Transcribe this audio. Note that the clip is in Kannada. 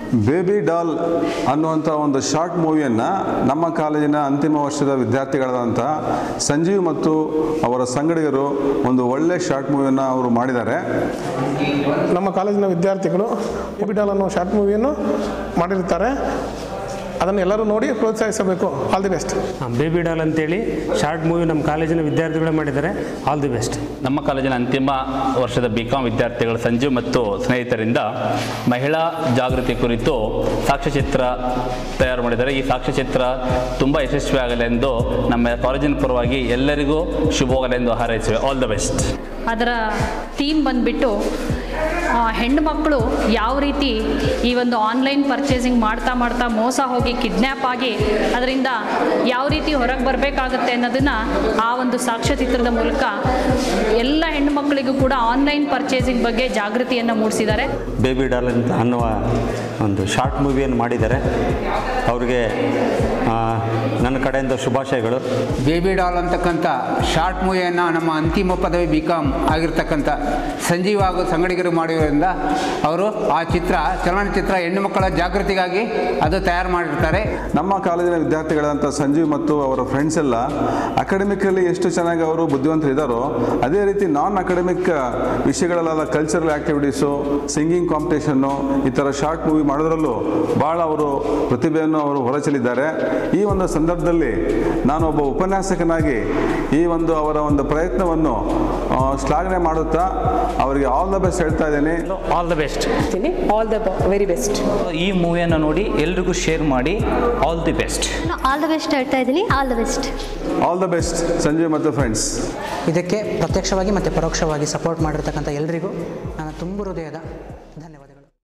ಬೇಬಿ ಡಾಲ್ ಅನ್ನುವಂಥ ಒಂದು ಶಾರ್ಟ್ ಮೂವಿಯನ್ನು ನಮ್ಮ ಕಾಲೇಜಿನ ಅಂತಿಮ ವರ್ಷದ ವಿದ್ಯಾರ್ಥಿಗಳಾದಂಥ ಸಂಜೀವ್ ಮತ್ತು ಅವರ ಸಂಗಡಿಗರು ಒಂದು ಒಳ್ಳೆ ಶಾರ್ಟ್ ಮೂವಿಯನ್ನು ಅವರು ಮಾಡಿದ್ದಾರೆ ನಮ್ಮ ಕಾಲೇಜಿನ ವಿದ್ಯಾರ್ಥಿಗಳು ಎಬಿಡಾಲ್ ಅನ್ನೋ ಶಾರ್ಟ್ ಮೂವಿಯನ್ನು ಮಾಡಿರ್ತಾರೆ ಅದನ್ನು ಎಲ್ಲರೂ ನೋಡಿ ಪ್ರೋತ್ಸಾಹಿಸಬೇಕು all the best baby doll ಅಂತೇಳಿ ಶಾರ್ಟ್ ಮೂವಿ ನಮ್ಮ ಕಾಲೇಜಿನ ವಿದ್ಯಾರ್ಥಿಗಳೇ ಮಾಡಿದ್ದಾರೆ ಆಲ್ ದಿ ಬೆಸ್ಟ್ ನಮ್ಮ ಕಾಲೇಜಿನ ಅಂತಿಮ ವರ್ಷದ ಬಿ ಕಾಮ್ ವಿದ್ಯಾರ್ಥಿಗಳು ಸಂಜೀವ್ ಮತ್ತು ಸ್ನೇಹಿತರಿಂದ ಮಹಿಳಾ ಜಾಗೃತಿ ಕುರಿತು ಸಾಕ್ಷ್ಯಚಿತ್ರ ತಯಾರು ಮಾಡಿದ್ದಾರೆ ಈ ಸಾಕ್ಷ್ಯಚಿತ್ರ ತುಂಬ ಯಶಸ್ವಿಯಾಗಲೆಂದು ನಮ್ಮ ಕಾಲೇಜಿನ ಪರವಾಗಿ ಎಲ್ಲರಿಗೂ ಶುಭವಾಗಲೆಂದು ಹಾರೈಸಿವೆ ಆಲ್ ದ ಬೆಸ್ಟ್ ಅದರ ಥೀಮ್ ಬಂದ್ಬಿಟ್ಟು ಆ, ಹೆಣ್ಣು ಮಕ್ಕಳು ಯಾವ ರೀತಿ ಈ ಒಂದು ಆನ್ಲೈನ್ ಪರ್ಚೇಸಿಂಗ್ ಮಾಡ್ತಾ ಮಾಡ್ತಾ ಮೋಸ ಹೋಗಿ ಕಿಡ್ನ್ಯಾಪ್ ಆಗಿ ಅದರಿಂದ ಯಾವ ರೀತಿ ಹೊರಗೆ ಬರಬೇಕಾಗತ್ತೆ ಅನ್ನೋದನ್ನು ಆ ಒಂದು ಸಾಕ್ಷ್ಯಚಿತ್ರದ ಮೂಲಕ ಎಲ್ಲ ಹೆಣ್ಣು ಮಕ್ಕಳಿಗೂ ಕೂಡ ಆನ್ಲೈನ್ ಪರ್ಚೇಸಿಂಗ್ ಬಗ್ಗೆ ಜಾಗೃತಿಯನ್ನು ಮೂಡಿಸಿದ್ದಾರೆ ಬೇಬಿ ಡಾಲ್ ಅಂತ ಅನ್ನುವ ಒಂದು ಶಾರ್ಟ್ ಮೂವಿಯನ್ನು ಮಾಡಿದ್ದಾರೆ ಅವ್ರಿಗೆ ಆ, ನನ್ನ ಕಡೆಯಿಂದ ಶುಭಾಶಯಗಳು ಬೇಬಿ ಡಾಲ್ ಅಂತಕ್ಕಂಥ ಶಾರ್ಟ್ ಮೂವಿಯನ್ನು ನಮ್ಮ ಅಂತಿಮ ಪದವಿ ಬಿ ಕಾಮ್ ಆಗಿರ್ತಕ್ಕಂಥ ಸಂಜೀವ್ ಹಾಗೂ ಸಂಗಡಿಗರು ಮಾಡಿರೋದ್ರಿಂದ ಅವರು ಆ ಚಿತ್ರ ಚಲನಚಿತ್ರ ಹೆಣ್ಣು ಮಕ್ಕಳ ಜಾಗೃತಿಗಾಗಿ ಅದು ತಯಾರು ಮಾಡಿರ್ತಾರೆ ನಮ್ಮ ಕಾಲೇಜಿನ ವಿದ್ಯಾರ್ಥಿಗಳಾದಂಥ ಸಂಜೀವ್ ಮತ್ತು ಅವರ ಫ್ರೆಂಡ್ಸ್ ಎಲ್ಲ ಅಕಾಡೆಮಿಕಲ್ಲಿ ಎಷ್ಟು ಚೆನ್ನಾಗಿ ಅವರು ಬುದ್ಧಿವಂತರಿದ್ದಾರೋ ಅದೇ ರೀತಿ ನಾನ್ ಅಕಾಡೆಮಿಕ್ ವಿಷಯಗಳಲ್ಲಾದ ಕಲ್ಚರಲ್ ಆ್ಯಕ್ಟಿವಿಟೀಸು ಸಿಂಗಿಂಗ್ ಕಾಂಪಿಟೇಷನ್ನು ಈ ಥರ ಶಾರ್ಟ್ ಮೂವಿ ಮಾಡೋದ್ರಲ್ಲೂ ಭಾಳ ಅವರು ಪ್ರತಿಭೆಯನ್ನು ಅವರು ಹೊರಚೆಲ್ಲಿದ್ದಾರೆ ಈ ಒಂದು ಸಂದರ್ಭದಲ್ಲಿ ನಾನು ಒಬ್ಬ ಉಪನ್ಯಾಸಕನಾಗಿ ಈ ಒಂದು ಅವರ ಒಂದು ಪ್ರಯತ್ನವನ್ನು ಆ, ಶ್ಲಾಘನೆ ಮಾಡುತ್ತಾ ಅವರಿಗೆ ಆಲ್ ದ ಬೆಸ್ಟ್ ಹೇಳ್ತಾ ಇದ್ದೀನಿ all the best all the very best ಈ ಮೂವಿಯನ್ನು ನೋಡಿ ಎಲ್ರಿಗೂ ಶೇರ್ ಮಾಡಿ all the best all the best ಹೇಳ್ತಾ ಇದ್ದೀನಿ all the best all the best Sanjeev ಮತ್ತು ಫ್ರೆಂಡ್ಸ್ ಇದಕ್ಕೆ ಪ್ರತ್ಯಕ್ಷವಾಗಿ ಮತ್ತು ಪರೋಕ್ಷವಾಗಿ ಸಪೋರ್ಟ್ ಮಾಡಿರ್ತಕ್ಕಂಥ ಎಲ್ರಿಗೂ ನನ್ನ ತುಂಬ ಹೃದಯದ ಧನ್ಯವಾದಗಳು